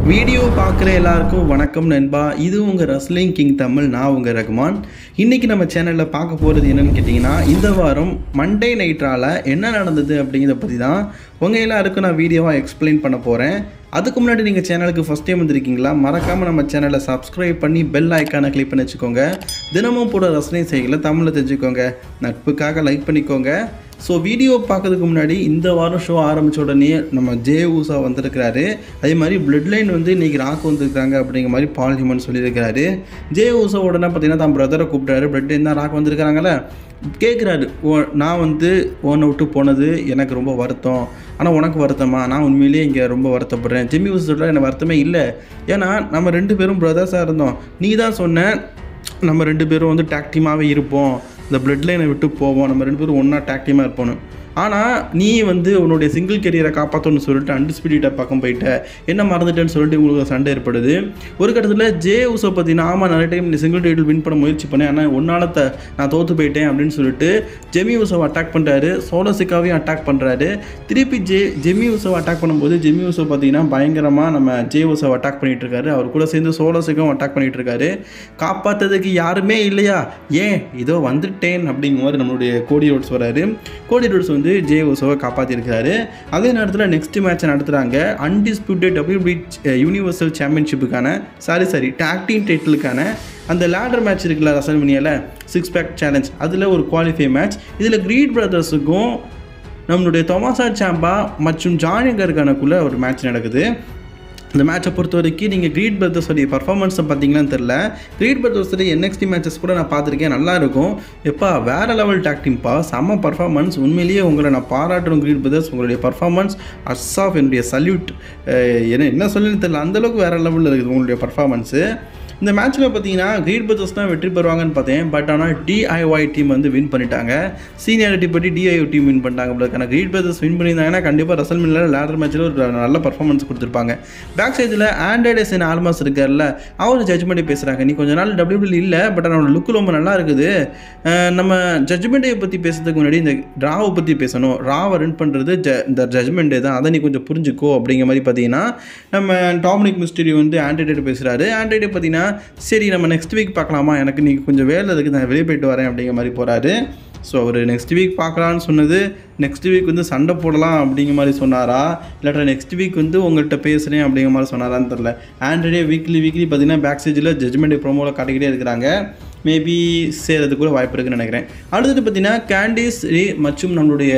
video பார்க்குற எல்லாருக்கும் வணக்கம் நண்பா இது உங்கள் ரஸ்லிங் கிங் தமிழ் நான் உங்கள் ரகுமான் இன்றைக்கி நம்ம சேனலில் பார்க்க போகிறது என்னன்னு கேட்டிங்கன்னா இந்த வாரம் மண்டே நைட்ரால் என்ன நடந்தது அப்படிங்கிறத பற்றி தான் உங்கள் எல்லாருக்கும் நான் வீடியோவாக எக்ஸ்பிளைன் பண்ண போகிறேன் அதுக்கு முன்னாடி நீங்கள் சேனலுக்கு ஃபஸ்ட் டைம் வந்திருக்கீங்களா மறக்காமல் நம்ம சேனலை சப்ஸ்கிரைப் பண்ணி பெல் ஐக்கானை கிளிக் பண்ணி வச்சுக்கோங்க தினமும் போட ரசனை செய்களை தமிழில் தெரிஞ்சுக்கோங்க நட்புக்காக லைக் பண்ணிக்கோங்க ஸோ வீடியோ பார்க்கறதுக்கு முன்னாடி இந்த வாரம் ஷோ ஆரம்பித்த உடனே நம்ம ஜே ஊசா வந்திருக்கிறாரு அதே மாதிரி பிளட் லைன் வந்து இன்றைக்கி ராக் வந்திருக்காங்க அப்படிங்கிற மாதிரி பால் ஹியூமன் சொல்லியிருக்கிறாரு ஜே ஊசா உடனே பார்த்தீங்கன்னா தான் பிரதரை கூப்பிட்டாரு பிளட் லைன் தான் ராக் வந்திருக்காங்களே கேட்குறாரு ஓ நான் வந்து உன்னை விட்டு போனது எனக்கு ரொம்ப வருத்தம் ஆனால் உனக்கு வருத்தமா நான் உண்மையிலேயே இங்கே ரொம்ப வருத்தப்படுறேன் ஜிம்மி ஊசோட எனக்கு வருத்தமே இல்லை ஏன்னா நம்ம ரெண்டு பேரும் பிரதர்ஸாக இருந்தோம் நீ தான் சொன்ன நம்ம ரெண்டு பேரும் வந்து டாக் டீமாகவே இருப்போம் இந்த பிளட் லைனை விட்டு போவோம் நம்ம ரெண்டு பேரும் ஒன்றா டாக் டீமாக இருப்போம் ஆனால் நீ வந்து உன்னுடைய சிங்கிள் கெரியரை காப்பாற்றணும்னு சொல்லிட்டு அன்டிஸ்பியூட்டை பக்கம் போயிட்ட என்ன மறந்துட்டேன்னு சொல்லிட்டு உங்களுக்கு சண்டை ஏற்படுது ஒரு கட்டத்தில் ஜே ஊசோ பார்த்தீங்கன்னா ஆமாம் நிறைய டைம் நீ சிங்கிள் டைட்டில் வின் பண்ண முயற்சி பண்ணேன் ஆனால் ஒன்னால த நான் தோற்று போயிட்டேன் அப்படின்னு சொல்லிட்டு ஜெமி ஊசோவை அட்டாக் பண்ணுறாரு சோலோசிக்காவையும் அட்டாக் பண்ணுறாரு திருப்பி ஜே ஜெமி ஊசோவை அட்டாக் பண்ணும்போது ஜெமி ஊசோ பார்த்தீங்கன்னா பயங்கரமாக நம்ம ஜே ஊசோவை அட்டாக் பண்ணிட்டு இருக்காரு அவர் கூட சேர்ந்து சோலோசிக்காவும் அட்டாக் பண்ணிட்டு இருக்காரு காப்பாற்றுறதுக்கு யாருமே இல்லையா ஏன் இதோ வந்துட்டேன் அப்படிங்கிற மாதிரி நம்மளுடைய கோடி ரோட்ஸ் வராரு கோடி ரோட்ஸ் வந்து ஜே ஓசோவை காப்பாற்றிருக்கிறாரு அதே நேரத்தில் நெக்ஸ்ட் மேட்ச் நடத்துகிறாங்க அன்டிஸ்பியூட்டட் டபிள்யூபி யூனிவர்சல் சாம்பியன்ஷிப்புக்கான சாரி சாரி டாக்டிங் டைட்டிலுக்கான அந்த லேடர் மேட்ச் இருக்குல்ல ரசல்மினியாவில் சிக்ஸ் பேக் சேலஞ்ச் அதில் ஒரு குவாலிஃபை மேட்ச் இதில் கிரீட் பிரதர்ஸுக்கும் நம்மளுடைய தொமாசா சாம்பா மற்றும் ஜானிகருக்கானக்குள்ளே ஒரு மேட்ச் நடக்குது இந்த மேட்சை பொறுத்த வரைக்கும் நீங்கள் கிரீட் பிரதர்ஸோடைய பர்ஃபார்மன்ஸை பார்த்தீங்கன்னு தெரில கிரீட் பிரதர்ஸோடைய என்எக்ஸ்டி மேட்சஸ் கூட நான் பார்த்துருக்கேன் நல்லா இருக்கும் எப்பா வேறு லெவல் டாக்டிங்ப்பா செம்ம பர்ஃபார்மன்ஸ் உண்மையிலேயே உங்களை நான் பாராட்டுறோம் கிரீட் பிரதர்ஸ் உங்களுடைய பர்ஃபார்மன்ஸ் அஸ் ஆஃப் என்னுடைய சல்யூட் என்ன என்ன சொல்லுன்னு தெரியல அந்தளவுக்கு வேறு லெவலில் இருக்குது உங்களுடைய பர்ஃபார்மன்ஸு இந்த மேட்ச்சில் பார்த்தீங்கன்னா கிரீட் பிரதர்ஸ் தான் வெற்றி பெறுவாங்கன்னு பார்த்தேன் பட் ஆனால் டிஐஒய் டீம் வந்து வின் பண்ணிட்டாங்க சீனியாரிட்டி பற்றி டிஐஓ டீம் வின் பண்ணிட்டாங்க பட் கிரீட் பிரதர்ஸ் வின் பண்ணியிருந்தாங்கன்னா கண்டிப்பாக ரசல் மில்லில் லேடர் மேட்ச்சில் ஒரு நல்ல பர்ஃபார்மன்ஸ் கொடுத்துருப்பாங்க பேக் சைடில் ஆண்ட்ராய்டஸ் இன் ஆல்மாஸ் இருக்கார்ல அவர் ஜட்ஜ்மெண்ட்டே பேசுகிறாங்க நீ கொஞ்ச நாள் டபிள்யூபிள் இல்லை பட் அவனோட லுக்கு ரொம்ப நல்லா இருக்குது நம்ம ஜட்ஜ்மெண்ட்டை பற்றி பேசுறதுக்கு முன்னாடி இந்த ட்ராவை பற்றி பேசணும் ராவை ரன் பண்ணுறது ஜ இந்த ஜட்ஜ்மெண்ட்டே தான் அதை நீ கொஞ்சம் புரிஞ்சுக்கோ அப்படிங்கிற மாதிரி பார்த்தீங்கன்னா நம்ம டாமினிக் மிஸ்டரி வந்து ஆண்ட்ராய்டு பேசுகிறாரு ஆண்ட்ராய்டு பார்த்தீங்கன்னா சரி நம்ம நெக்ஸ்ட் வீக் பார்க்கலாமா எனக்கு நீங்கள் கொஞ்சம் வேலை இருக்குது நான் வெளியே போயிட்டு வரேன் அப்படிங்கிற மாதிரி போகிறாரு ஸோ அவர் நெக்ஸ்ட் வீக் பார்க்கலான்னு சொன்னது நெக்ஸ்ட் வீக் வந்து சண்டை போடலாம் அப்படிங்கிற மாதிரி சொன்னாரா இல்லாட்டா நெக்ஸ்ட் வீக் வந்து உங்கள்கிட்ட பேசுகிறேன் அப்படிங்கிற மாதிரி சொன்னாரான்னு தெரில ஆண்ட்ராய்டே வீக்லி வீக்லி பார்த்தீங்கன்னா பேக் ஸ்டேஜில் ஜட்மெண்ட் ப்ரோமோவில் காட்டிக்கிட்டே இருக்கிறாங்க மேபி சேர்றது கூட வாய்ப்பு இருக்குன்னு நினைக்கிறேன் அடுத்தது பார்த்தீங்கன்னா கேண்டிஸ் ரே மற்றும் நம்மளுடைய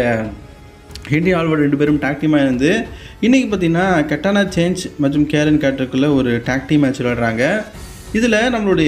ஹென்ரி ஆல்வர்ட் ரெண்டு பேரும் டாக் டீமாக இருந்து இன்றைக்கி பார்த்தீங்கன்னா கட்டானா சேஞ்ச் மற்றும் கேரன் கேட்டருக்குள்ளே ஒரு டாக் டீம் மேட்ச் விளையாடுறாங்க இதில் நம்மளுடைய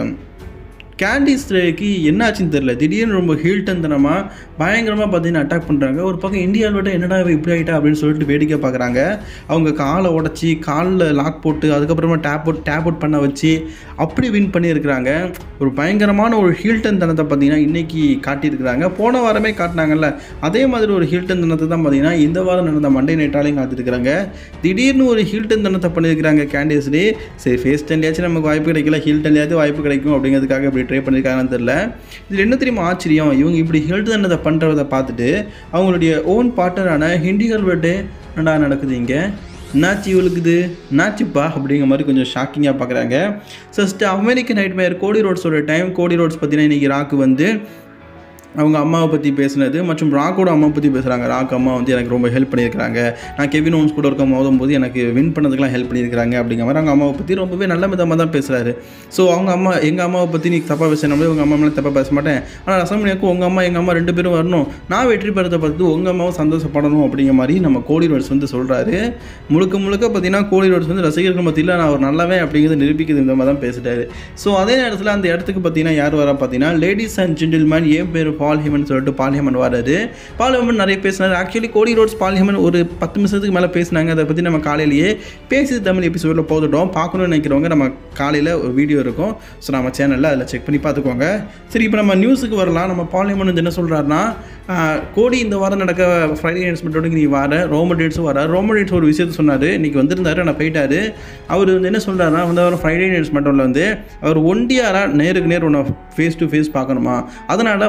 கேண்டிஸ் ரேக்கு என்ன ஆச்சுன்னு தெரில திடீர்னு ரொம்ப ஹீல்டந்தனமாக பயங்கரமாக பார்த்தீங்கன்னா அட்டாக் பண்ணுறாங்க ஒரு பக்கம் இந்தியாவில் விட என்னடா இவ இப்படி ஆகிட்டா அப்படின்னு சொல்லிட்டு வேடிக்கை பார்க்குறாங்க அவங்க காலை உடச்சி காலில் லாக் போட்டு அதுக்கப்புறமா டேப் அவுட் டேப் அவுட் பண்ண வச்சு அப்படி வின் பண்ணியிருக்கிறாங்க ஒரு பயங்கரமான ஒரு ஹீல்டன் தனத்தை பார்த்தீங்கன்னா இன்றைக்கி காட்டியிருக்கிறாங்க போன வாரமே காட்டினாங்கல்ல அதே மாதிரி ஒரு ஹீல்டன் தனத்தை தான் பார்த்தீங்கன்னா இந்த வாரம் நடந்த மண்டே நைட்டாலையும் காத்திருக்கிறாங்க திடீர்னு ஒரு ஹீல்டன் தனத்தை பண்ணியிருக்கிறாங்க கேண்டிஸ் டே சரி ஃபேஸ் டென்லையாச்சும் நமக்கு வாய்ப்பு கிடைக்கல ஹீல்டன்லையாவது வாய்ப்பு கிடைக்கும் அப்படிங்கிறதுக்காக இப்படி ட்ரை பண்ணியிருக்காங்கன்னு தெரில இதில் என்ன தெரியுமா ஆச்சரியம் இவங்க இப்படி ஹெல்த் தண்டத்தை பண்ணுறதை பார்த்துட்டு அவங்களுடைய ஓன் பார்ட்னரான ஹிண்டி ஹெல்வெட்டு என்னடா நடக்குது இங்கே என்னாச்சு இவளுக்குது என்னாச்சுப்பா அப்படிங்கிற மாதிரி கொஞ்சம் ஷாக்கிங்காக பார்க்குறாங்க ஃபஸ்ட்டு அமெரிக்கன் நைட் மேயர் கோடி ரோட்ஸோட டைம் கோடி ரோட்ஸ் பார்த்தீங்கன்னா இன்றைக்கி ராக்கு வந்து அவங்க அம்மாவை பற்றி பேசினது மற்றும் ராக்கோட அம்மா பற்றி பேசுகிறாங்க ராக் அம்மா வந்து எனக்கு ரொம்ப ஹெல்ப் பண்ணியிருக்காங்க நான் கெவின் ஓன்ஸ் கூட இருக்க மோதும் போது எனக்கு வின் பண்ணதுக்கெலாம் ஹெல்ப் பண்ணியிருக்காங்க அப்படிங்கிற மாதிரி அவங்க அம்மாவை பற்றி ரொம்பவே நல்ல விதமாக தான் பேசுகிறாரு ஸோ அவங்க அம்மா எங்கள் அம்மாவை பற்றி நீ தப்பாக பேசினோம்னா உங்கள் அம்மா மேலே தப்பாக பேச மாட்டேன் ஆனால் ரசமணியாக்கும் உங்கள் அம்மா எங்கள் அம்மா ரெண்டு பேரும் வரணும் நான் வெற்றி பெறதை பார்த்து உங்கள் அம்மாவும் சந்தோஷப்படணும் அப்படிங்கிற மாதிரி நம்ம கோடி ரோட்ஸ் வந்து சொல்கிறாரு முழுக்க முழுக்க பார்த்தீங்கன்னா கோடி ரோட்ஸ் வந்து ரசிகர்கள் மத்தியில் நான் ஒரு நல்லவே அப்படிங்கிறத நிரூபிக்கிறது விதமாக தான் பேசிட்டாரு ஸோ அதே நேரத்தில் அந்த இடத்துக்கு பார்த்தீங்கன்னா யார் வரா பார்த்தீங்கன்னா லேடிஸ் அண்ட் ஜென்டில்மேன் ஏன் பேர் பால் ஹிமன் சொல்லிட்டு பால் ஹிமன் வராது பால் ஹிமன் நிறைய பேசினார் ஆக்சுவலி கோடி ரோட்ஸ் பால் ஹிமன் ஒரு பத்து நிமிஷத்துக்கு மேலே பேசினாங்க அதை பற்றி நம்ம காலையிலேயே பேசி தமிழ் எபிசோடில் போட்டுட்டோம் பார்க்கணும்னு நினைக்கிறவங்க நம்ம காலையில் ஒரு வீடியோ இருக்கும் ஸோ நம்ம சேனலில் அதில் செக் பண்ணி பார்த்துக்கோங்க சரி இப்போ நம்ம நியூஸுக்கு வரலாம் நம்ம பால் ஹிமன் வந்து என்ன சொல்கிறாருன்னா கோடி இந்த வாரம் நடக்க ஃப்ரைடே அனௌன்ஸ்மெண்ட்டோட நீ வர ரோம டேட்ஸும் வர ரோம டேட்ஸ் ஒரு விஷயத்த சொன்னார் இன்றைக்கி வந்திருந்தாரு நான் போயிட்டாரு அவர் வந்து என்ன சொல்கிறாருன்னா வந்து அவர் ஃப்ரைடே அனௌன்ஸ்மெண்ட்டில் வந்து அவர் ஒண்டியாராக நேருக்கு நேர் ஒன்று ஃபேஸ் டு ஃபேஸ் பார்க்கணுமா அதனால் மற்ற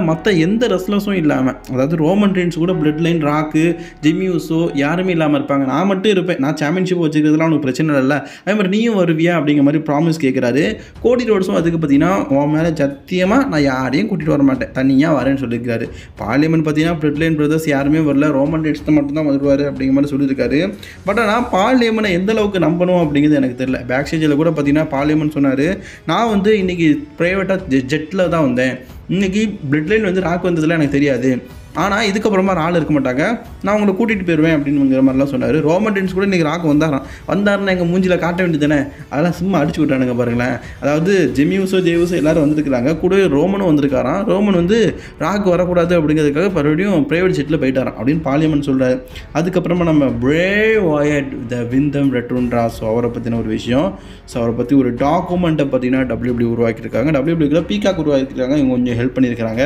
எந்த ரெஸ்லர்ஸும் இல்லாமல் அதாவது ரோமன் ரெயின்ஸ் கூட பிளட் லைன் ராக்கு ஜிமியூஸோ யாருமே இல்லாமல் இருப்பாங்க நான் மட்டும் இருப்பேன் நான் சாம்பியன்ஷிப் வச்சுக்கிறதுலாம் உனக்கு பிரச்சனை இல்லை அதே மாதிரி நீயும் வருவியா அப்படிங்கிற மாதிரி ப்ராமிஸ் கேட்குறாரு கோடி ரோட்ஸும் அதுக்கு பார்த்தீங்கன்னா உன் மேலே சத்தியமாக நான் யாரையும் கூட்டிகிட்டு வர மாட்டேன் தனியாக வரேன்னு சொல்லியிருக்காரு பார்லிமெண்ட் பார்த்தீங்கன்னா பிளட் லைன் பிரதர்ஸ் யாருமே வரல ரோமன் ரெயின்ஸ் மட்டும்தான் வருவார் அப்படிங்கிற மாதிரி சொல்லியிருக்காரு பட் ஆனால் பார்லிமெண்ட்டை எந்த அளவுக்கு நம்பணும் அப்படிங்கிறது எனக்கு தெரியல பேக் ஸ்டேஜில் கூட பார்த்தீங்கன்னா பார்லிமெண்ட் சொன்னார் நான் வந்து இன்றைக்கி ப்ரைவேட்டாக ஜெட்டில் தான் வந்தேன் இன்றைக்கி பிளட் லைன் வந்து ராக் வந்ததில் எனக்கு தெரியாது ஆனால் இதுக்கப்புறமா ஒரு ஆள் இருக்க மாட்டாங்க நான் உங்களை கூட்டிகிட்டு போயிடுவேன் அப்படிங்கிற மாதிரிலாம் சொன்னார் ரோமன் டென்ஸ் கூட இன்றைக்கி ராக் வந்தாராம் வந்தாருன்னா எங்கள் மூஞ்சியில் காட்ட வேண்டியதானே அதெல்லாம் சும்மா அடிச்சு விட்டானுங்க பாருங்களேன் அதாவது ஜெமியூஸோ ஜேயூஸோ எல்லாரும் வந்துருக்காங்க கூடவே ரோமனும் வந்திருக்காராம் ரோமன் வந்து ராக் வரக்கூடாது அப்படிங்கிறதுக்காக மறுபடியும் ப்ரைவேட் ஜெட்டில் போயிட்டாராம் அப்படின்னு பார்லிமெண்ட் சொல்கிறாரு அதுக்கப்புறமா நம்ம பிரே வாயட் த விந்தம் ரெட்ரோன்ரா ஸோ அவரை பற்றின ஒரு விஷயம் ஸோ அவரை பற்றி ஒரு டாக்குமெண்ட்டை பார்த்தீங்கன்னா டபிள்யூபிள்யூ உருவாக்கியிருக்காங்க டபிள்யூபிள்யூல பீகாக் உருவாக்கியிருக்காங்க இவங்க கொஞ்சம் ஹெல்ப் பண்ணியிருக்காங்க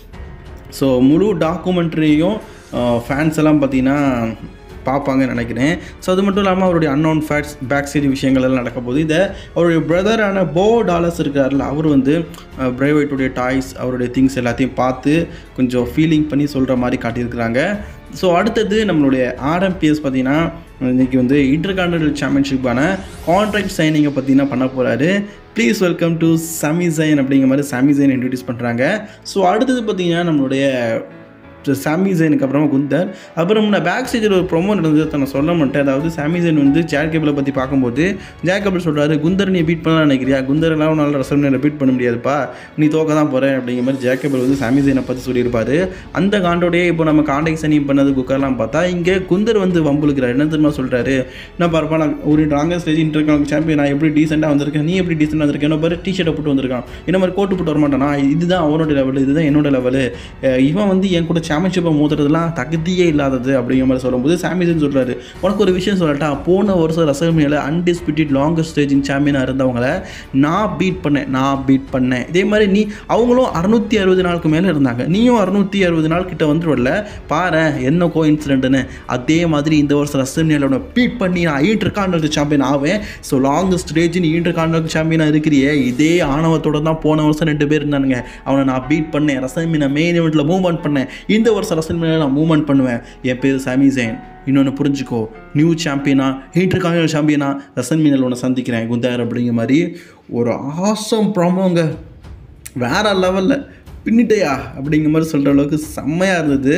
ஸோ முழு டாக்குமெண்ட்ரியும் ஃபேன்ஸ் எல்லாம் பார்த்தீங்கன்னா பார்ப்பாங்கன்னு நினைக்கிறேன் ஸோ அது மட்டும் இல்லாமல் அவருடைய அன்னோன் ஃபேக்ட்ஸ் பேக் ஸ்டேஜ் விஷயங்கள் எல்லாம் நடக்க போகுது இதை அவருடைய பிரதரான போ டாலர்ஸ் இருக்கார்ல அவர் வந்து பிரைவேட்டுடைய டாய்ஸ் அவருடைய திங்ஸ் எல்லாத்தையும் பார்த்து கொஞ்சம் ஃபீலிங் பண்ணி சொல்கிற மாதிரி காட்டியிருக்கிறாங்க ஸோ அடுத்தது நம்மளுடைய ஆர்எம்பிஎஸ் பார்த்தீங்கன்னா இன்றைக்கி வந்து இன்டர்கான்டினல் சாம்பியன்ஷிப்பான கான்ட்ராக்ட் சைனிங்கை பார்த்தீங்கன்னா பண்ண போகிறாரு ப்ளீஸ் வெல்கம் டு சமிசைன் அப்படிங்கிற மாதிரி சமிசைன் இன்ட்ரடியூஸ் பண்ணுறாங்க ஸோ அடுத்தது பார்த்தீங்கன்னா நம்மளுடைய சாமி ஜெயினுக்கு அப்புறமா குந்தர் அப்புறம் நான் பேக் ஸ்டேஜில் ஒரு ப்ரொமோ நடந்தது அதை நான் சொல்ல மாட்டேன் அதாவது சாமி ஜெயின் வந்து ஜாக்கபிளை பற்றி பார்க்கும்போது ஜாக்கபிள் சொல்கிறாரு குந்தர் நீ பீட் பண்ணலாம் நினைக்கிறியா குந்தர் எல்லாம் உன்னால் ரசம் பீட் பண்ண முடியாதுப்பா நீ தோக்க தான் போகிறேன் அப்படிங்கிற மாதிரி ஜாக்கபிள் வந்து சாமி ஜெயினை பற்றி சொல்லியிருப்பாரு அந்த காண்டோடய இப்போ நம்ம காண்டாக்ட் சனி பண்ணது புக்கர்லாம் பார்த்தா இங்கே குந்தர் வந்து வம்புலுக்கிறார் என்ன தெரியுமா சொல்கிறாரு நான் பாருப்பா நான் ஒரு ராங்கர் ஸ்டேஜ் இன்டர் சாம்பியன் நான் எப்படி டீசெண்டாக வந்திருக்கேன் நீ எப்படி டீசெண்டாக வந்திருக்கேன் என்ன பாரு டிஷர்ட்டை போட்டு வந்திருக்கான் இந்த மாதிரி கோட்டு போட்டு வரமாட்டானா இதுதான் அவனோட லெவல் இதுதான் என்னோட லெவலு இவன் வந்து என் கூட சாம்பியன்ஷிப்பை மோதுறதுலாம் தகுதியே இல்லாதது அப்படிங்கிற மாதிரி சொல்லும்போது சாமிசன் சொல்கிறாரு உனக்கு ஒரு விஷயம் சொல்லட்டா போன வருஷம் ரசமியில் அன்டிஸ்பியூட்டட் லாங்கஸ்ட் ஸ்டேஜிங் சாம்பியனாக இருந்தவங்கள நான் பீட் பண்ணேன் நான் பீட் பண்ணேன் இதே மாதிரி நீ அவங்களும் அறுநூத்தி அறுபது நாளுக்கு மேலே இருந்தாங்க நீயும் அறுநூத்தி அறுபது நாள் கிட்ட வந்துடுவல பாரு என்ன கோ இன்சிடென்ட்னு அதே மாதிரி இந்த வருஷம் ரசமியில் பீட் பண்ணி நான் ஈண்டர் காண்டல் சாம்பியன் ஆவேன் ஸோ லாங்கஸ்ட் ஸ்டேஜ் நீ ஈண்டர் காண்டல் சாம்பியனாக இருக்கிறியே இதே ஆணவத்தோட தான் போன வருஷம் ரெண்டு பேர் இருந்தானுங்க அவனை நான் பீட் பண்ணேன் ரசமினை மெயின் இவெண்ட்டில் மூவ்மெண்ட் பண்ணேன் இந்த வருஷம் ரசமினை நான் மூவ்மெண்ட் பண்ணுவேன் என் பேர் சாமி ஜெயின் இன்னொன்று புரிஞ்சுக்கோ நியூ சாம்பியனா இன்டர் கான்டினல் சாம்பியனா ரசன் மீனல் ஒன்று சந்திக்கிறேன் குந்தார் அப்படிங்கிற மாதிரி ஒரு ஆசம் ப்ராமோங்க வேற லெவலில் பின்னிட்டையா அப்படிங்கிற மாதிரி சொல்கிற அளவுக்கு செம்மையாக இருந்தது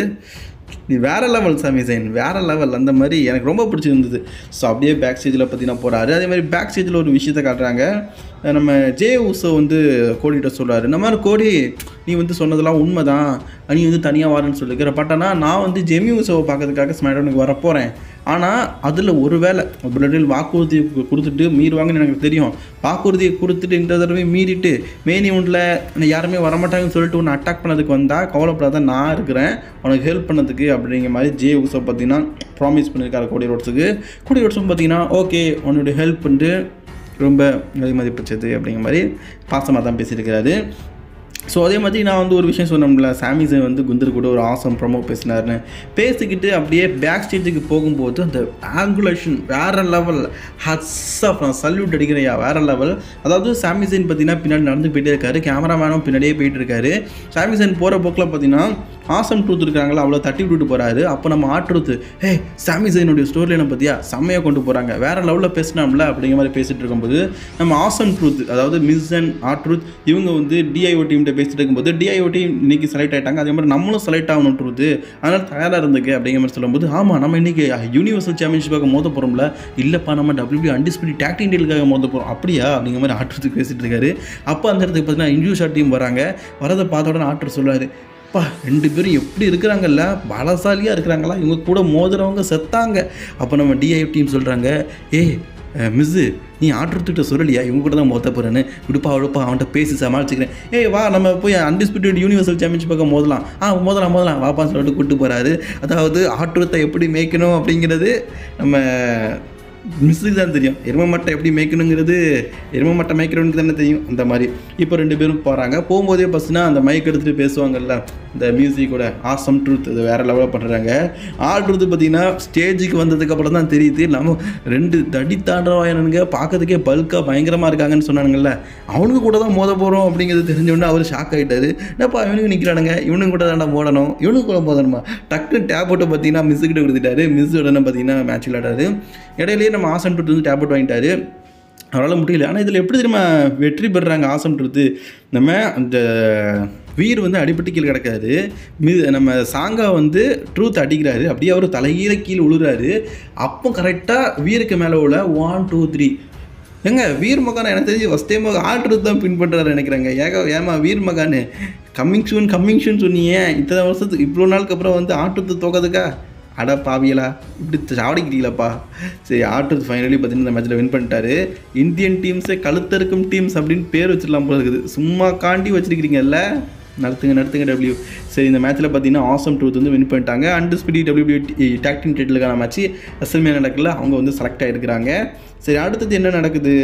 நீ வேற லெவல் சாமி சைன் வேற லெவல் அந்த மாதிரி எனக்கு ரொம்ப பிடிச்சிருந்தது ஸோ அப்படியே பேக் ஸ்டேஜில் பார்த்தீங்கன்னா போகிறாரு அதே மாதிரி பேக் ஸ்டேஜில் ஒரு விஷயத்த காட்டுறாங்க நம்ம ஜே உசோ வந்து கோடிகிட்ட சொல்கிறாரு இந்த மாதிரி கோடி நீ வந்து சொன்னதெல்லாம் உண்மை தான் நீ வந்து தனியாக வரேன்னு சொல்லிக்கிற பட் ஆனால் நான் வந்து ஜெமி உசோவை பார்க்கறதுக்காக ஸ்மேடோனுக்கு வரப்போகிறேன் ஆனால் அதில் ஒரு வேளை பிளட்டில் வாக்குறுதி கு- கொடுத்துட்டு மீறுவாங்கன்னு எனக்கு தெரியும் வாக்குறுதியை கொடுத்துட்டு இந்த தடவை மீறிட்டு மெயின் இவெண்ட்டில் யாருமே வரமாட்டாங்கன்னு சொல்லிட்டு உன்னை அட்டாக் பண்ணதுக்கு வந்தால் கவலைப்படாத நான் இருக்கிறேன் உனக்கு ஹெல்ப் பண்ணதுக்கு அப்படிங்கிற மாதிரி ஜே உசோ பார்த்தீங்கன்னா ப்ராமிஸ் பண்ணியிருக்காரு கோடி ரோட்ஸுக்கு கோடி ரோட்ஸும் பார்த்தீங்கன்னா ஓகே உன்னுடைய ஹெல்ப் பண்ணிட்டு ரொம்ப விலை மதிப்பிச்சது அப்படிங்கிற மாதிரி பாசமாக தான் பேசியிருக்கிறாரு ஸோ அதே மாதிரி நான் வந்து ஒரு விஷயம் சொன்னோம்ல சாமிசன் வந்து குந்தர் கூட ஒரு ஆசம் ப்ரொமோ பேசினார்னு பேசிக்கிட்டு அப்படியே பேக் ஸ்டேஜுக்கு போகும்போது அந்த ஆங்குலேஷன் வேற லெவல் ஹட்ஸ் ஆஃப் நான் சல்யூட் அடிக்கிறையா வேற லெவல் அதாவது சாமிசன் பார்த்தீங்கன்னா பின்னாடி நடந்து போயிட்டே இருக்காரு கேமராமேனும் பின்னாடியே போயிட்டு இருக்காரு சாமிசன் போகிற போக்கில் பார்த்தீங்கன்னா ஆசம் ட்ரூத் இருக்காங்களா அவ்வளோ தட்டி விட்டுட்டு போகிறாரு அப்போ நம்ம ஆட்ருத்து ஹே சாமிசனுடைய ஸ்டோரியில் பார்த்தியா செம்மையாக கொண்டு போகிறாங்க வேற லெவலில் பேசினோம்ல அப்படிங்கிற மாதிரி பேசிட்டு இருக்கும்போது நம்ம ஆசம் ட்ரூத் அதாவது மிஸ் அண்ட் ஆட்ருத் இவங்க வந்து டிஐஓ டீம்கிட்ட பேசிட்டு இருக்கும்போது டிஐஓ டீம் இன்னைக்கு செலக்ட் ஆயிட்டாங்க அதே மாதிரி நம்மளும் செலக்ட் ஆகணும் ட்ரூத் அதனால் தயாராக இருந்துக்கு அப்படிங்கிற மாதிரி சொல்லும்போது ஆமாம் நம்ம இன்னைக்கு யூனிவர்சல் சாம்பியன்ஷிப்பாக மோத போகிறோம்ல இல்லைப்பா நம்ம டபிள்யூபி அண்டிஸ்பியூட்டி டாக்டிங் டீலுக்காக மோத போகிறோம் அப்படியா அப்படிங்கிற மாதிரி ஆட்ருத்துக்கு பேசிட்டு இருக்காரு அப்போ அந்த இடத்துக்கு பார்த்தீங்கன்னா இன்ஜூ ஷாட் டீம் வராங்க வரதை பார்த்த உடனே ஆட்ரு சொல்லுவார் அப்பா ரெண்டு பேரும் எப்படி இருக்கிறாங்கல்ல பலசாலியாக இருக்கிறாங்களா இவங்க கூட மோதுறவங்க செத்தாங்க அப்போ நம்ம டிஐ டீம் சொல்கிறாங்க ஏய் மிஸ்ஸு நீ ஆட்டுறதுக்கிட்ட சொல்லலையா இவங்க கூட தான் மோத போகிறேன்னு விடுப்பா விடுப்பா அவன்கிட்ட பேசி சமாளிச்சுக்கிறேன் ஏய் வா நம்ம போய் அன்டிஸ்பியூட்டட் யூனிவர்சல் சாம்பியன்ஷிப் பக்கம் மோதலாம் ஆ மோதலாம் மோதலாம் வாப்பான்னு சொல்லிட்டு கூப்பிட்டு போகிறாரு அதாவது ஆட்டுறத்தை எப்படி மேய்க்கணும் அப்படிங்கிறது நம்ம மிஸ்ஸுக்கு தான் தெரியும் எரும மட்டை எப்படி மேய்க்கணுங்கிறது எரும மட்டை மேய்க்கிறவனுக்கு தானே தெரியும் அந்த மாதிரி இப்போ ரெண்டு பேரும் போகிறாங்க போகும்போதே பஸ்னா அந்த மைக் எடுத்துகிட்டு பேசுவாங்கல்ல இந்த மியூசிக்கோட ஆசம் ட்ரூத் இது வேறு லெவலில் பண்ணுறாங்க ஆல் ட்ரூத் பார்த்தீங்கன்னா ஸ்டேஜுக்கு வந்ததுக்கப்புறம் தான் தெரியுது நம்ம ரெண்டு தடி தாண்டவாயனுங்க பார்க்கறதுக்கே பல்காக பயங்கரமாக இருக்காங்கன்னு சொன்னானுங்கல்ல அவனுக்கு கூட தான் மோத போகிறோம் அப்படிங்கிறது தெரிஞ்ச அவர் ஷாக் ஆகிட்டாரு என்னப்பா இவனுக்கு நிற்கிறானுங்க இவனுக்கு கூட தாண்டா மோடணும் இவனுக்கு கூட மோதணுமா டக்குன்னு டேப்லெட்டை பார்த்தீங்கன்னா மிஸ்ஸுக்கிட்ட கொடுத்துட்டாரு மிஸ் உடனே பார்த்தீங்கன்னா மேட்ச் விளையாடாரு இடையிலேயே நம்ம ஆசன் ட்ரூத் வந்து டேப்லெட் வாங்கிட்டாரு அவரால் முடியல ஆனால் இதில் எப்படி தெரியுமா வெற்றி பெறுறாங்க ஆசம்ன்றது நம்ம அந்த வீர் வந்து அடிபட்டு கீழே கிடக்காரு மி நம்ம சாங்கா வந்து ட்ரூத் அடிக்கிறாரு அப்படியே அவர் தலைகீழ கீழே விழுறாரு அப்போ கரெக்டாக வீருக்கு மேலே உள்ள ஒன் டூ த்ரீ ஏங்க வீர் மகான் எனக்கு தெரிஞ்சு ஃபஸ்ட் டைம் ஆட்ரு தான் பின் பண்ணுறாரு நினைக்கிறாங்க ஏக ஏமா வீர் மகான் கம்மிங் சூன் கம்மிங் சூன் சொன்னீங்க இத்தனை வருஷத்துக்கு இவ்வளோ நாளுக்கு அப்புறம் வந்து ஆட்டுத்து தோக்கதுக்கா அட பாவியலா இப்படி சாவடிக்கிறீங்களப்பா சரி ஆட்டர் ஃபைனலி பார்த்தீங்கன்னா இந்த மேட்ச்சில் வின் பண்ணிட்டாரு இந்தியன் டீம்ஸே கழுத்தறுக்கும் டீம்ஸ் அப்படின்னு பேர் வச்சிடலாம் போல இருக்குது சும்மா காண்டி வச்சிருக்கிறீங்கல்ல நடத்துங்க நடத்துங்க டபிள்யூ சரி இந்த மேட்ச்சில் பார்த்தீங்கன்னா ஆசம் ட்ரூத் வந்து வின் பண்ணிட்டாங்க அண்டு ஸ்பிடி டபிள்யூ டேக்டிங் டைட்டிலுக்கான மேட்ச் எஸ்எல்மே நடக்கல அவங்க வந்து செலக்ட் ஆகிருக்கிறாங்க சரி அடுத்தது என்ன நடக்குது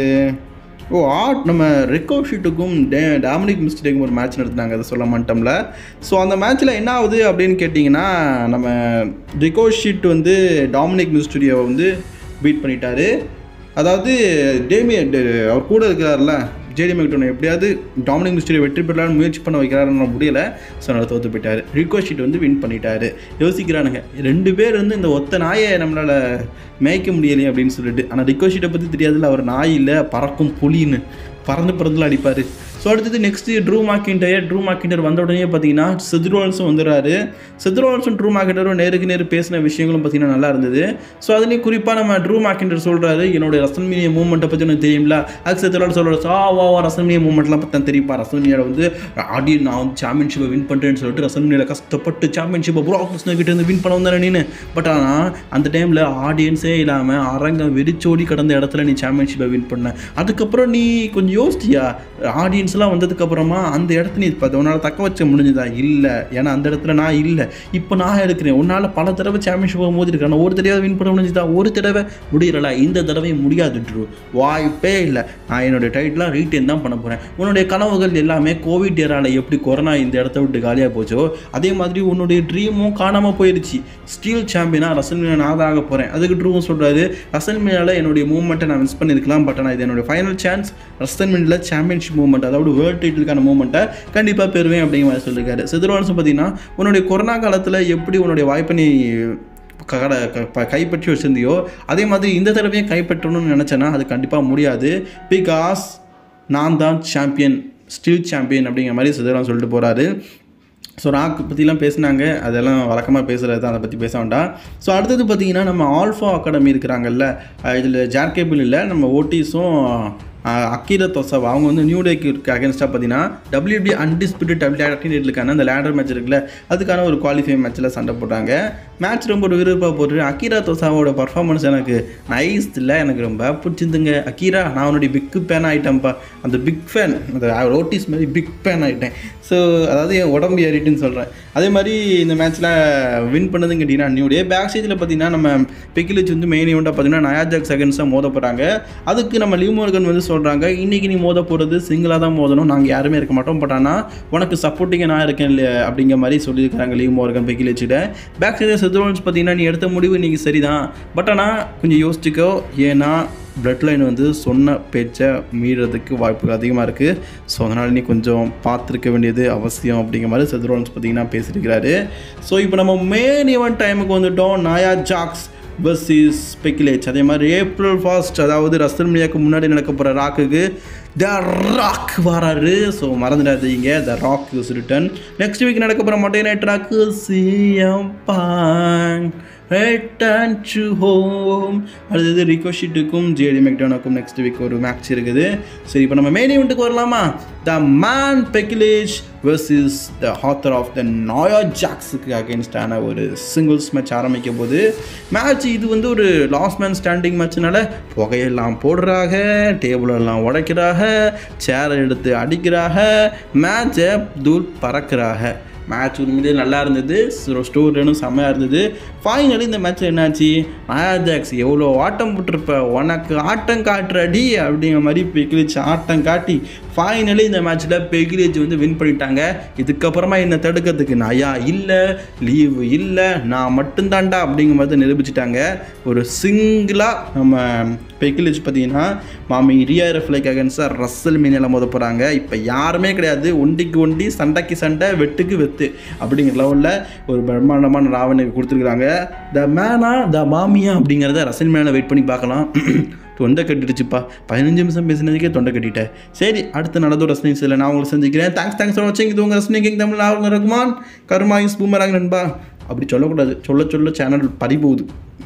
ஓ ஆட் நம்ம ரெக்கோ ஷீட்டுக்கும் டே டாமினிக் மிஸ்டேக்கும் ஒரு மேட்ச் நடத்துனாங்க அதை சொல்ல மாட்டோம்ல ஸோ அந்த மேட்ச்சில் என்ன ஆகுது அப்படின்னு கேட்டிங்கன்னா நம்ம ரெக்கோ ஷீட் வந்து டாமினிக் மிஸ்டூடியோவை வந்து பீட் பண்ணிட்டாரு அதாவது டேமிய அவர் கூட இருக்கிறார்ல ஜேடி மெக்டோனை எப்படியாவது டாமினிக் மிஸ்டரி வெற்றி பெறலாம்னு முயற்சி பண்ண வைக்கிறாருன்னு முடியல ஸோ அதனால் தோற்று போயிட்டார் ரிகோ ஷீட் வந்து வின் பண்ணிட்டாரு யோசிக்கிறானுங்க ரெண்டு பேர் வந்து இந்த ஒத்த நாயை நம்மளால் மேய்க்க முடியலையே அப்படின்னு சொல்லிட்டு ஆனால் ரிகோ ஷீட்டை பற்றி தெரியாதுல்ல அவர் நாய் இல்லை பறக்கும் புலின்னு பறந்து பறந்துல அடிப்பார் ஸோ அடுத்தது next Drew McIntyre Drew McIntyre வந்த உடனே பார்த்தீங்கன்னா செத்ரோல்ஸும் வந்துடுறாரு செத்ரோல்ஸும் ட்ரூ மாக்கிண்டரும் நேருக்கு நேரு பேசின விஷயங்களும் பார்த்தீங்கன்னா நல்லா இருந்தது ஸோ அதுலேயும் குறிப்பாக நம்ம ட்ரூ மாக்கிண்டர் சொல்கிறாரு என்னுடைய ரசன்மீனிய மூவ்மெண்ட்டை பற்றி எனக்கு தெரியும்ல அதுக்கு செத்ரோல் சொல்கிறாரு ஆ வா வா ரசன்மீனிய மூவ்மெண்ட்லாம் பற்றி தெரியுப்பா ரசன்மீனியோட வந்து ஆடி நான் வந்து சாம்பியன்ஷிப்பை வின் பண்ணுறேன்னு சொல்லிட்டு ரசன்மீனியில் கஷ்டப்பட்டு சாம்பியன்ஷிப்பை ப்ரோ கிருஷ்ண கிட்ட இருந்து வின் பண்ண வந்தானே நீனு பட் ஆனால் அந்த டைமில் ஆடியன்ஸே இல்லாமல் அரங்கம் வெறிச்சோடி கடந்த இடத்துல நீ சாம்பியன்ஷிப்பை வின் பண்ண அதுக்கப்புறம் நீ கொஞ்சம் யோசிச்சியா ஆடியன்ஸ்லாம் வந்ததுக்கப்புறமா அந்த இடத்த நீ பார்த்து உன்னால் தக்க வச்ச முடிஞ்சதா இல்லை ஏன்னா அந்த இடத்துல நான் இல்லை இப்போ நான் இருக்கிறேன் உன்னால் பல தடவை சாம்பியன்ஷிப் மோதி இருக்கேன் நான் ஒரு தடவை வின் பண்ண முடிஞ்சதா ஒரு தடவை முடியல இந்த தடவை முடியாது ட்ரூ வாய்ப்பே இல்லை நான் என்னுடைய டைட்டிலாக ரீட்டைன் தான் பண்ண போகிறேன் உன்னுடைய கனவுகள் எல்லாமே கோவிட் ஏரால எப்படி கொரோனா இந்த இடத்த விட்டு காலியாக போச்சோ அதே மாதிரி உன்னுடைய ட்ரீமும் காணாமல் போயிடுச்சு ஸ்டீல் சாம்பியனாக ரசல்மீனா நான் ஆக போகிறேன் அதுக்கு ட்ரூவும் சொல்கிறாரு ரசல்மீனாவில் என்னுடைய மூவ்மெண்ட்டை நான் மிஸ் பண்ணியிருக்கலாம் பட் ஆனால் இது என்னுடைய ஃபைனல் சான்ஸ் ரசல்மீனில் சாம்பியன்ஷிப் மூவ்மெண்ட் அதாவது வேர்ல்டு டைட்டிலுக்கான மூவ்மெண்ட்டை கண்டிப்பாக பெறுவேன் அப்படிங்கிற மாதிரி சொல்லியிருக்காரு சிதர்வான்ஸும் பார்த்தீங்கன்னா உன்னுடைய கொரோனா காலத்தில் எப்படி உன்னுடைய வாய்ப்பை நீ கடை க- கைப்பற்றி வச்சிருந்தியோ அதே மாதிரி இந்த தடவையும் கைப்பற்றணும்னு நினச்சேன்னா அது கண்டிப்பாக முடியாது பிகாஸ் நான் தான் சாம்பியன் ஸ்டில் சாம்பியன் அப்படிங்கிற மாதிரி சிதர்வான் சொல்லிட்டு போகிறாரு ஸோ ராக் பற்றிலாம் பேசினாங்க அதெல்லாம் வழக்கமாக பேசுகிறது தான் அதை பற்றி பேச வேண்டாம் ஸோ அடுத்தது பார்த்தீங்கன்னா நம்ம ஆல்ஃபா அகாடமி இருக்கிறாங்கல்ல இதில் ஜார்கேபிள் இல்லை நம்ம ஓட்டிஸும் அக்கீரா தொசாவா அவங்க வந்து நியூ டேக்கு அகேன்ஸ்டாக பார்த்தீங்கன்னா டபிள்யூடி அன்டிஸ்பியூட்டட் டபிள்யூடிக்கான அந்த லேடர் மேட்ச் இருக்குல்ல அதுக்கான ஒரு குவாலிஃபை மேட்ச்சில் சண்டை போட்டாங்க மேட்ச் ரொம்ப ஒரு விருப்பாக போட்டு அக்கீரா தொசாவோட பர்ஃபார்மன்ஸ் எனக்கு நைஸ் இல்லை எனக்கு ரொம்ப பிடிச்சிருந்துங்க அக்கீரா நான் அவனுடைய பிக் ஃபேன் ஆகிட்டேன்ப்பா அந்த பிக் ஃபேன் அந்த ஓட்டிஸ் மாதிரி பிக் ஃபேன் ஆகிட்டேன் ஸோ அதாவது என் உடம்பு ஏறிட்டுன்னு சொல்கிறேன் அதே மாதிரி இந்த மேட்ச்சில் வின் பண்ணதுன்னு கேட்டிங்கன்னா நியூ டே பேக் ஸ்டேஜில் பார்த்தீங்கன்னா நம்ம பெக்கிலிச் வந்து மெயின் ஈவெண்ட்டாக பார்த்தீங்கன்னா நயாஜாக் செகண்ட்ஸாக மோத போகிறாங்க அதுக்கு நம்ம லிவ் மோர்கன் வந்து சொல்கிறாங்க இன்றைக்கி நீ மோத போகிறது சிங்கிளாக தான் மோதணும் நாங்கள் யாருமே இருக்க மாட்டோம் பட் ஆனால் உனக்கு சப்போர்ட்டிங்காக நான் இருக்கேன் இல்லையா அப்படிங்கிற மாதிரி சொல்லியிருக்காங்க லீவ் மோர்கன் பெக்கிலிச்சிட்ட பேக் ஸ்டேஜ் செத்துரோன்ஸ் பார்த்தீங்கன்னா நீ எடுத்த முடிவு இன்றைக்கி சரிதான் பட் ஆனால் கொஞ்சம் யோசிச்சுக்கோ ஏன்னா பிளட் லைன் வந்து சொன்ன பேச்சை மீறதுக்கு வாய்ப்புகள் அதிகமாக இருக்குது ஸோ அதனால் நீ கொஞ்சம் பார்த்துருக்க வேண்டியது அவசியம் அப்படிங்கிற மாதிரி செத்ரோன்ஸ் பார்த்தீங்கன்னா பேசியிருக்கிறாரு ஸோ இப்போ நம்ம மெயின் ஈவெண்ட் டைமுக்கு வந்துட்டோம் நாயா ஜாக்ஸ் வர்சஸ் ஸ்பெக்குலேட்ஸ் அதே மாதிரி ஏப்ரல் ஃபாஸ்ட் அதாவது ரசல் மியாக்கு முன்னாடி நடக்க போகிற ராக்குக்கு த ராக் வராரு ஸோ மறந்துடாதீங்க the Rock is return next week நடக்க போகிற மட்டே நைட் ராக்கு CM Punk return to home அடுத்தது ரிகோஷிட்டுக்கும் ஜேடி மெக்டானுக்கும் நெக்ஸ்ட் வீக் ஒரு மேட்ச் இருக்குது சரி இப்போ நம்ம மெயின் ஈவெண்ட்டுக்கு வரலாமா the man Becky Lynch versus the hater of the Nia ஜாக்ஸுக்கு அகேன்ஸ்டான ஒரு சிங்கிள்ஸ் மேட்ச் ஆரம்பிக்க போது மேட்ச் இது வந்து ஒரு லாஸ்ட் மேன் ஸ்டாண்டிங் மேட்ச்னால புகையெல்லாம் போடுறாங்க டேபிள் எல்லாம் உடைக்கிறாங்க சேரை எடுத்து அடிக்கிறாங்க மேட்சை தூள் பறக்கிறாங்க மேட்ச் உண்மையிலே நல்லா இருந்தது ஸ்டோரினும் செம்மையாக இருந்தது ஃபைனலி இந்த மேட்ச்சில் என்னாச்சு மயாஜாக்ஸ் எவ்வளோ ஆட்டம் போட்டிருப்ப உனக்கு ஆட்டம் காட்டுறடி அப்படிங்கிற மாதிரி பிக்கிலிச்சு ஆட்டம் காட்டி ஃபைனலி இந்த மேட்ச்சில் பெகிலேஜ் வந்து வின் பண்ணிட்டாங்க இதுக்கப்புறமா என்ன தடுக்கிறதுக்கு நாயா இல்லை லீவு இல்லை நான் மட்டும்தான்டா அப்படிங்கிற மாதிரி நிரூபிச்சிட்டாங்க ஒரு சிங்கிளாக நம்ம பெகிலேஜ் பார்த்தீங்கன்னா மாமி ரியா ரெஃப்லைக் அகன்ஸ்டாக ரசல் மீனில் மோத போகிறாங்க இப்போ யாருமே கிடையாது ஒண்டிக்கு ஒண்டி சண்டைக்கு சண்டை வெட்டுக்கு வெத்து அப்படிங்கிற லெவலில் ஒரு பிரம்மாண்டமான ராவணை கொடுத்துருக்குறாங்க த மேனா த மாமியா அப்படிங்கிறத ரசல் மேலே வெயிட் பண்ணி பார்க்கலாம் தொண்டை கட்டிடுச்சுப்பா பதினஞ்சு நிமிஷம் பேசினதுக்கே தொண்டை கட்டிட்டேன் சரி அடுத்த நடந்தோட ரசனிங்ஸ் இல்லை நான் உங்களை செஞ்சுக்கிறேன் தேங்க்ஸ் தேங்க்ஸ் ஃபார் வாட்சிங் இது உங்கள் ரசனிங் கிங் தமிழ் நான் உங்கள் ரகுமான் கருமாயிஸ் பூமராங்க நண்பா அப்படி சொல்லக்கூடாது சொல்ல சொல்ல சேனல் பறி போகுது